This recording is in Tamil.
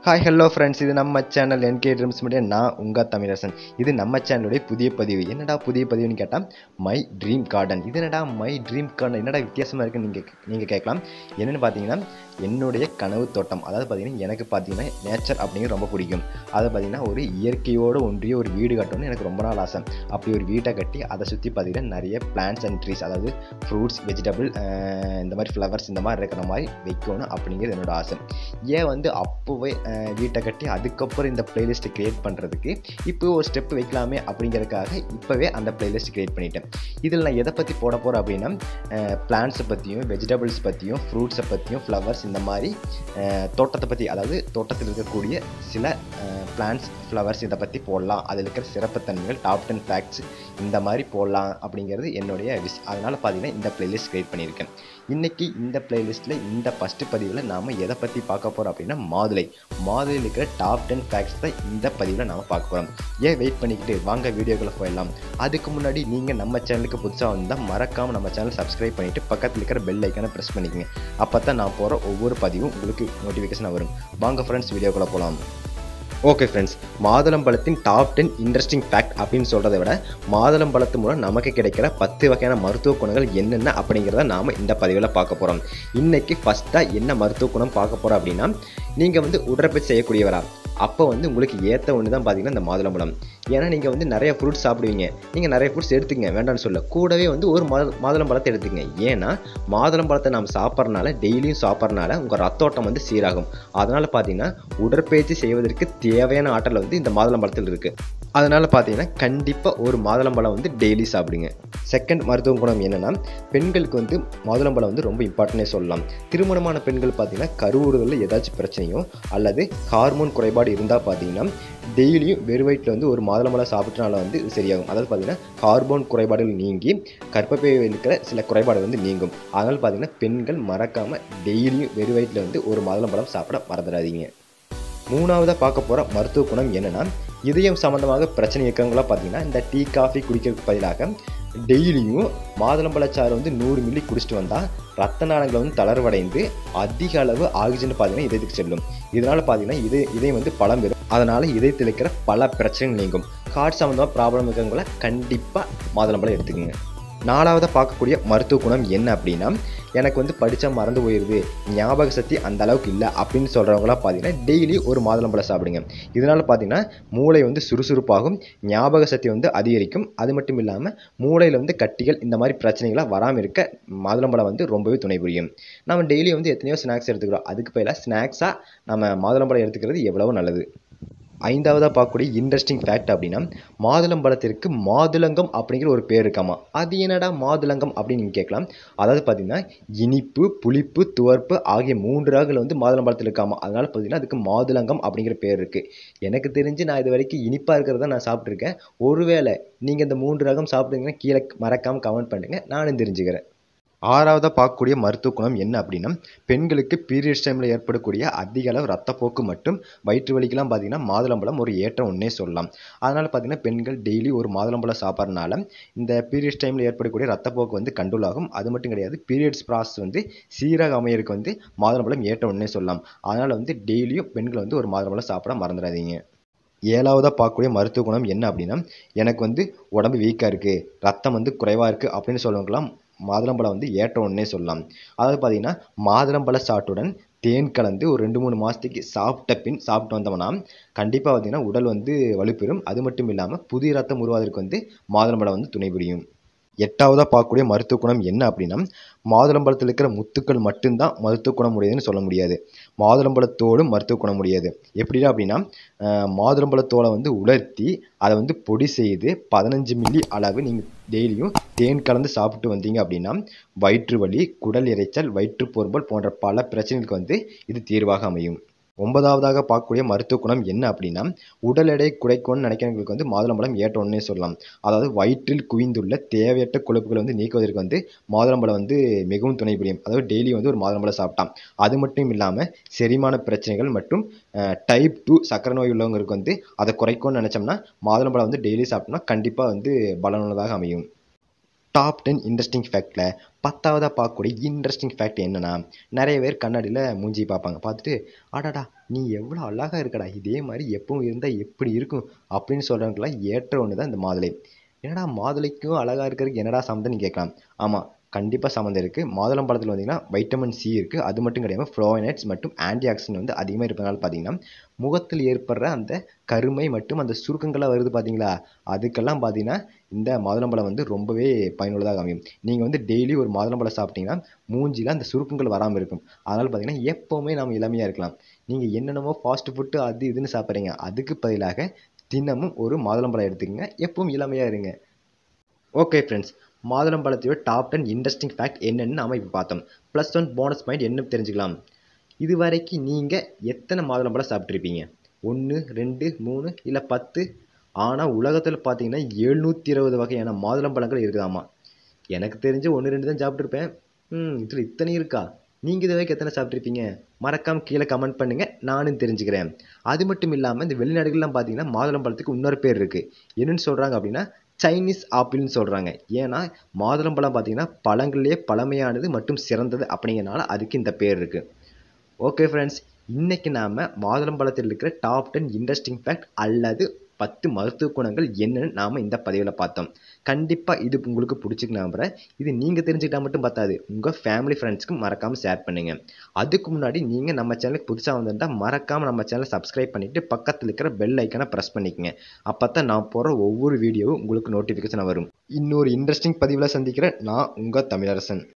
ஹாய் ஹலோ ஃப்ரெண்ட்ஸ் இது நம்ம சேனல் என்கே ட்ரீம்ஸ் மீடியா நான் உங்கள் தமிழரசன் இது நம்ம சேனலுடைய புதிய பதிவு என்னடா புதிய பதிவுன்னு கேட்டால் மை ட்ரீம் கார்டன் இது என்னடா மை ட்ரீம் கார்டன் என்னடா வித்தியாசமாக இருக்குன்னு நீங்கள் நீங்கள் கேட்கலாம் என்னென்னு பார்த்தீங்கன்னா என்னுடைய கனவு தோட்டம் அதாவது பார்த்தீங்கன்னா எனக்கு பார்த்தீங்கன்னா நேச்சர் அப்படிங்கிறது ரொம்ப பிடிக்கும் அதை பார்த்தீங்கன்னா ஒரு இயற்கையோடு ஒன்றிய ஒரு வீடு கட்டணும்னு எனக்கு ரொம்ப நாள் ஆசை அப்படி ஒரு வீட்டை கட்டி அதை சுற்றி பார்த்தீங்கன்னா நிறைய பிளான்ட்ஸ் அண்ட் ட்ரீஸ் அதாவது ஃப்ரூட்ஸ் வெஜிடபிள் இந்த மாதிரி ஃப்ளவர்ஸ் இந்த மாதிரி இருக்கிற மாதிரி வைக்கணும் அப்படிங்கிறது என்னோட ஆசை ஏன் வந்து அப்போவே அஹ், வீட்டை கட்டி அதுக்கப்புறம் இந்த பிளேலிஸ்ட்டை க்ரியேட் பண்ணுறதுக்கு இப்போ ஒரு ஸ்டெப் வைக்கலாமே அப்படிங்கிறதுக்காக இப்போவே அந்த பிளேலிஸ்ட் க்ரியேட் பண்ணிட்டேன் இதில் நான் எதை பற்றி போட போகிறேன் அப்படின்னா பிளான்ட்ஸை பற்றியும் வெஜிடபிள்ஸ் பற்றியும் ஃப்ரூட்ஸை பற்றியும் ஃப்ளவர்ஸ் இந்த மாதிரி அஹ், தோட்டத்தை பற்றி அதாவது தோட்டத்தில் இருக்கக்கூடிய சில பிளான்ட்ஸ் ஃப்ளவர்ஸ் இதை பற்றி போடலாம் அதில் இருக்கிற சிறப்புத்தன்மைகள் டாப் டென் ஃபேக்ட்ஸ் இந்த மாதிரி போடலாம் அப்படிங்கிறது என்னுடைய விஷ் அதனால் பார்த்தீங்கன்னா இந்த பிளேலிஸ்ட் க்ரியேட் பண்ணியிருக்கேன் இன்றைக்கி இந்த பிளேலிஸ்ட்டில் இந்த ஃபஸ்ட்டு பதிவில் நாம் எதை பற்றி பார்க்க போகிறோம் அப்படின்னா மாதுளை மாதுளையில் இருக்கிற டாப் டென் ஃபேக்ட்ஸ் தான் இந்த பதிவில் நாம் பார்க்க போகிறோம் ஏன் வெயிட் பண்ணிக்கிட்டு வாங்க வீடியோக்குள்ளே போயிடலாம் அதுக்கு முன்னாடி நீங்கள் நம்ம சேனலுக்கு புதுசாக வந்தால் மறக்காமல் நம்ம சேனல் சப்ஸ்கிரைப் பண்ணிவிட்டு பக்கத்தில் இருக்கிற பெல் ஐக்கானை ப்ரெஸ் பண்ணிக்கங்க அப்போ தான் நான் போகிற ஒவ்வொரு பதிவும் உங்களுக்கு நோட்டிஃபிகேஷன் வரும் வாங்க ஃப்ரெண்ட்ஸ் வீடியோக்குள்ளே போகலாம் ஓகே ஃப்ரெண்ட்ஸ் மாதுளம்பழத்தின் டாப் டென் இன்ட்ரெஸ்டிங் ஃபேக்ட் அப்படின்னு சொல்கிறத விட மாதுளம்பழத்து மூலம் நமக்கு கிடைக்கிற பத்து வகையான மருத்துவ குணங்கள் என்னென்ன அப்படிங்கிறத நாம் இந்த பதிவில் பார்க்க போகிறோம் இன்றைக்கி ஃபஸ்ட்டாக என்ன மருத்துவ குணம் பார்க்க போகிறோம் அப்படின்னா நீங்கள் வந்து உடற்பயிற்சி செய்யக்கூடியவரா அப்போ வந்து உங்களுக்கு ஏற்ற ஒன்று தான் பார்த்தீங்கன்னா இந்த மாதுளம்பழம் ஏன்னா நீங்கள் வந்து நிறைய ஃப்ரூட்ஸ் சாப்பிடுவீங்க நீங்கள் நிறைய ஃப்ரூட்ஸ் எடுத்துக்கங்க வேண்டாம்னு சொல்ல கூடவே வந்து ஒரு மாத மாதுளம்பழத்தை எடுத்துக்கங்க ஏன்னா மாதுளம்பழத்தை நாம் சாப்பிட்றனால டெய்லியும் சாப்பிட்றனால உங்கள் ரத்தோட்டம் வந்து சீராகும் அதனால் பார்த்தீங்கன்னா உடற்பயிற்சி செய்வதற்கு தேவையான ஆற்றல் வந்து இந்த மாதுளம்பழத்தில் இருக்குது அதனால் பார்த்தீங்கன்னா கண்டிப்பாக ஒரு மாதுளம்பழம் வந்து டெய்லி சாப்பிடுங்க செகண்ட் மருத்துவ குணம் என்னென்னா பெண்களுக்கு வந்து மாதுளம்பழம் வந்து ரொம்ப இம்பார்ட்டனே சொல்லலாம் திருமணமான பெண்கள் பார்த்தீங்கன்னா கருவுறுதலில் ஏதாச்சும் பிரச்சனையோ அல்லது ஹார்மோன் குறைபாடு இருந்தால் பார்த்தீங்கன்னா டெய்லியும் வெறும் வயிற்றில் வந்து ஒரு மாதுளம்பழம் சாப்பிட்டனால வந்து இது சரியாகும் அதாவது பார்த்தீங்கன்னா ஹார்மோன் குறைபாடுகள் நீங்கி கர்ப்பப்பையில் இருக்கிற சில குறைபாடு வந்து நீங்கும் அதனால் பார்த்தீங்கன்னா பெண்கள் மறக்காமல் டெய்லியும் வெறும் வயிற்றில் வந்து ஒரு மாதுளம்பழம் சாப்பிட மறந்துடாதீங்க மூணாவதாக பார்க்க போகிற மருத்துவ குணம் என்னென்னா இதயம் சம்மந்தமாக பிரச்சனை இருக்கவங்களாம் பார்த்தீங்கன்னா இந்த டீ காஃபி குடிக்கிறதுக்கு பதிலாக டெய்லியும் மாதுளம்பழச்சாறு வந்து நூறு மில்லி குடிச்சிட்டு வந்தால் ரத்த நாளங்கள் வந்து தளர்வடைந்து அதிக அளவு ஆக்சிஜன் பார்த்தீங்கன்னா இதயத்துக்கு செல்லும் இதனால் பார்த்தீங்கன்னா இதய இதயம் வந்து பலம் பெறும் அதனால் இதயத்தில் இருக்கிற பல பிரச்சனைகள் நீங்கும் ஹார்ட் சம்மந்தமாக ப்ராப்ளம் இருக்கிறவங்கள கண்டிப்பாக மாதுளம்பழம் எடுத்துக்கோங்க நாலாவதாக பார்க்கக்கூடிய மருத்துவ குணம் என்ன அப்படின்னா எனக்கு வந்து படித்தா மறந்து போயிடுது ஞாபக சக்தி அந்த அளவுக்கு இல்லை அப்படின்னு சொல்கிறவங்களாம் பார்த்தீங்கன்னா டெய்லி ஒரு மாதுளம்பழம் சாப்பிடுங்க இதனால் பார்த்தீங்கன்னா மூளை வந்து சுறுசுறுப்பாகும் ஞாபக சக்தி வந்து அதிகரிக்கும் அது மட்டும் இல்லாமல் மூளையில் வந்து கட்டிகள் இந்த மாதிரி பிரச்சனைகளாக வராமல் இருக்க மாதுளம்பழம் வந்து ரொம்பவே துணை புரியும் நம்ம டெய்லி வந்து எத்தனையோ ஸ்நாக்ஸ் எடுத்துக்கிறோம் அதுக்கு பதிலாக ஸ்நாக்ஸாக நம்ம மாதுளம்பழம் எடுத்துக்கிறது எவ்வளவோ நல்லது ஐந்தாவதாக பார்க்கக்கூடிய இன்ட்ரெஸ்டிங் ஃபேக்ட் அப்படின்னா மாதுளம்பழத்திற்கு மாதுளங்கம் அப்படிங்கிற ஒரு பேர் இருக்காமா அது என்னடா மாதுளங்கம் அப்படின்னு நீங்கள் கேட்கலாம் அதாவது பார்த்தீங்கன்னா இனிப்பு புளிப்பு துவர்ப்பு ஆகிய மூன்று ராகுகள் வந்து மாதுளம்பழத்தில் இருக்காமா அதனால் பார்த்தீங்கன்னா அதுக்கு மாதுளங்கம் அப்படிங்கிற பேர் இருக்குது எனக்கு தெரிஞ்சு நான் இது வரைக்கும் இனிப்பாக இருக்கிறத நான் சாப்பிட்ருக்கேன் ஒருவேளை நீங்கள் இந்த மூன்று ரகம் சாப்பிடுங்கன்னா கீழே மறக்காமல் கமெண்ட் பண்ணுங்கள் நானும் தெரிஞ்சுக்கிறேன் ஆறாவதாக பார்க்கக்கூடிய மருத்துவ குணம் என்ன அப்படின்னா பெண்களுக்கு பீரியட்ஸ் டைமில் ஏற்படக்கூடிய அதிக அளவு ரத்தப்போக்கு மற்றும் வயிற்று வலிக்கெல்லாம் பார்த்தீங்கன்னா மாதுளம்பழம் ஒரு ஏற்றம் ஒன்றே சொல்லலாம் அதனால் பார்த்தீங்கன்னா பெண்கள் டெய்லி ஒரு மாதுளம்பழம் சாப்பிட்றதுனால இந்த பீரியட்ஸ் டைமில் ஏற்படக்கூடிய ரத்தப்போக்கு வந்து கண்ட்ரோல் ஆகும் அது மட்டும் கிடையாது பீரியட்ஸ் ப்ராசஸ் வந்து சீராக அமையறதுக்கு வந்து மாதுளம்பழம் ஏற்றம் ஒன்றே சொல்லலாம் அதனால் வந்து டெய்லியும் பெண்கள் வந்து ஒரு மாதுளம்பழம் சாப்பிட மறந்துடாதீங்க ஏழாவதாக பார்க்கக்கூடிய மருத்துவ குணம் என்ன அப்படின்னா எனக்கு வந்து உடம்பு வீக்காக இருக்குது ரத்தம் வந்து குறைவாக இருக்குது அப்படின்னு சொல்லுவாங்களாம் மாதுளம்பழம் வந்து ஏற்ற ஒன்றே சொல்லலாம் அதாவது பார்த்தீங்கன்னா மாதுளம்பழ சாட்டுடன் தேன் கலந்து ஒரு ரெண்டு மூணு மாதத்துக்கு சாப்பிட்ட பின் சாப்பிட்டு வந்தோம்னா கண்டிப்பாக பார்த்தீங்கன்னா உடல் வந்து வலுப்பெறும் அது மட்டும் இல்லாமல் புதிய ரத்தம் உருவாவதற்கு வந்து மாதுளம்பழம் வந்து துணை புரியும் எட்டாவதாக பார்க்கக்கூடிய மருத்துவ குணம் என்ன அப்படின்னா மாதுளம்பழத்தில் இருக்கிற முத்துக்கள் மட்டும்தான் மருத்துவ குணம் உடையதுன்னு சொல்ல முடியாது மாதுளம்பழத்தோடும் மருத்துவ குணம் முடியாது எப்படிடா அப்படின்னா அஹ், மாதுளம்பழத்தோலை வந்து உலர்த்தி அதை வந்து பொடி செய்து பதினஞ்சு மில்லி அளவு நீங்கள் டெய்லியும் தேன் கலந்து சாப்பிட்டு வந்தீங்க அப்படின்னா வயிற்று வலி குடல் இரைச்சல் வயிற்றுப்பொரும்பல் போன்ற பல பிரச்சனைகளுக்கு வந்து இது தீர்வாக அமையும் ஒன்பதாவதாக பார்க்கக்கூடிய மருத்துவ குணம் என்ன அப்படின்னா உடல் எடை குறைக்கணும்னு நினைக்கிறவங்களுக்கு வந்து மாதுளம்பழம் ஏற்ற ஒன்றே சொல்லலாம் அதாவது வயிற்றில் குவிந்துள்ள தேவையற்ற கொழுப்புகளை வந்து நீக்குவதற்கு வந்து மாதுளம்பழம் வந்து மிகவும் துணை புரியும் அதாவது டெய்லி வந்து ஒரு மாதுளம்பழம் சாப்பிட்டான் அது மட்டும் இல்லாமல் செரிமான பிரச்சனைகள் மற்றும் டைப் டூ சக்கரை நோய் உள்ளவங்களுக்கு வந்து அதை குறைக்கணும்னு நினச்சோம்னா மாதுளம்பழம் வந்து டெய்லி சாப்பிட்டோம்னா கண்டிப்பாக வந்து பலனுள்ளதாக அமையும் டாப் டென் இன்ட்ரெஸ்டிங் ஃபேக்டில் பத்தாவதாக பார்க்கக்கூடிய இன்ட்ரெஸ்டிங் ஃபேக்ட் என்னன்னா நிறைய பேர் கண்ணாடியில் மூஞ்சி பார்ப்பாங்க பார்த்துட்டு அடடா நீ எவ்வளோ அழகாக இருக்கடா இதே மாதிரி எப்பவும் இருந்தால் எப்படி இருக்கும் அப்படின்னு சொல்கிறவங்களாம் ஏற்ற ஒன்று தான் இந்த மாதுளை என்னடா மாதுளைக்கும் அழகாக இருக்கிறதுக்கு என்னடா சம்மந்தம் நீ கேட்கலாம் ஆமாம் கண்டிப்பாக சம்மந்தம் இருக்குது மாதுளம் பழத்தில் வந்தீங்கன்னா வைட்டமின் சி இருக்குது அது மட்டும் கிடையாமல் ஃப்ளோனைட்ஸ் மற்றும் ஆன்டி ஆக்சிடென்ட் வந்து அதிகமாக இருப்பதனால பார்த்தீங்கன்னா முகத்தில் ஏற்படுற அந்த கருமை மற்றும் அந்த சுருக்கங்களாக வருது பார்த்தீங்களா அதுக்கெல்லாம் பார்த்தீங்கன்னா இந்த மாதுளம்பழம் வந்து ரொம்பவே பயனுள்ளதாக அமையும் நீங்கள் வந்து டெய்லி ஒரு மாதுளம்பழம் சாப்பிட்டீங்கன்னா மூஞ்சியில் அந்த சுருக்கங்கள் வராமல் இருக்கும் அதனால் பார்த்தீங்கன்னா எப்போவுமே நம்ம இளமையாக இருக்கலாம் நீங்கள் என்னென்னமோ ஃபாஸ்ட் ஃபுட்டு அது இதுன்னு சாப்பிட்றீங்க அதுக்கு பதிலாக தினமும் ஒரு மாதுளம்பழம் எடுத்துக்கங்க எப்பவும் இளமையாக இருங்க ஓகே ஃப்ரெண்ட்ஸ் மாதுளம்பழத்தையோட டாப் டென் இன்ட்ரெஸ்டிங் ஃபேக்ட் என்னன்னு நாம இப்போ பார்த்தோம் ப்ளஸ் ஒன் போனஸ் பாயிண்ட் என்ன தெரிஞ்சுக்கலாம் இது வரைக்கும் நீங்கள் எத்தனை மாதுளம்பழம் சாப்பிட்ருப்பீங்க ஒன்று ரெண்டு மூணு இல்லை பத்து ஆனால் உலகத்தில் பார்த்தீங்கன்னா எழுநூற்றி இருபது வகையான மாதுளம்பழங்கள் இருக்குதாமா எனக்கு தெரிஞ்சு ஒன்று ரெண்டு தான் சாப்பிட்ருப்பேன் ம் இதில் இத்தனை இருக்கா நீங்கள் இது வரைக்கும் எத்தனை சாப்பிட்ருப்பீங்க மறக்காம கீழே கமெண்ட் பண்ணுங்கள் நானும் தெரிஞ்சுக்கிறேன் அது மட்டும் இல்லாமல் இந்த வெளிநாடுகள்லாம் பார்த்தீங்கன்னா மாதுளம்பழத்துக்கு இன்னொரு பேர் இருக்குது என்னென்னு சொல்கிறாங்க அப்படின்னா சைனீஸ் ஆப்பிள்னு சொல்கிறாங்க ஏன்னா மாதுளம்பழம் பார்த்தீங்கன்னா பழங்கள்லேயே பழமையானது மற்றும் சிறந்தது அப்படிங்கிறனால அதுக்கு இந்த பேர் இருக்குது ஓகே ஃப்ரெண்ட்ஸ் இன்றைக்கி நாம் மாதுளம்பழத்தில் இருக்கிற டாப் டென் இன்ட்ரெஸ்டிங் ஃபேக்ட் அல்லது பத்து மருத்துவ குணங்கள் என்னன்னு நாம் இந்த பதிவில் பார்த்தோம் கண்டிப்பாக இது உங்களுக்கு பிடிச்சிக்கு நம்புகிறேன் இது நீங்கள் தெரிஞ்சுக்கிட்டா மட்டும் பத்தாது உங்கள் ஃபேமிலி ஃப்ரெண்ட்ஸ்க்கும் மறக்காமல் ஷேர் பண்ணுங்கள் அதுக்கு முன்னாடி நீங்கள் நம்ம சேனலுக்கு புதுசாக வந்திருந்தால் மறக்காமல் நம்ம சேனலை சப்ஸ்கிரைப் பண்ணிவிட்டு பக்கத்தில் இருக்கிற பெல் ஐக்கனை ப்ரெஸ் பண்ணிக்கங்க அப்போ தான் நான் போகிற ஒவ்வொரு வீடியோவும் உங்களுக்கு நோட்டிஃபிகேஷன் வரும் இன்னொரு இன்ட்ரெஸ்டிங் பதிவில் சந்திக்கிறேன் நான் உங்கள் தமிழரசன்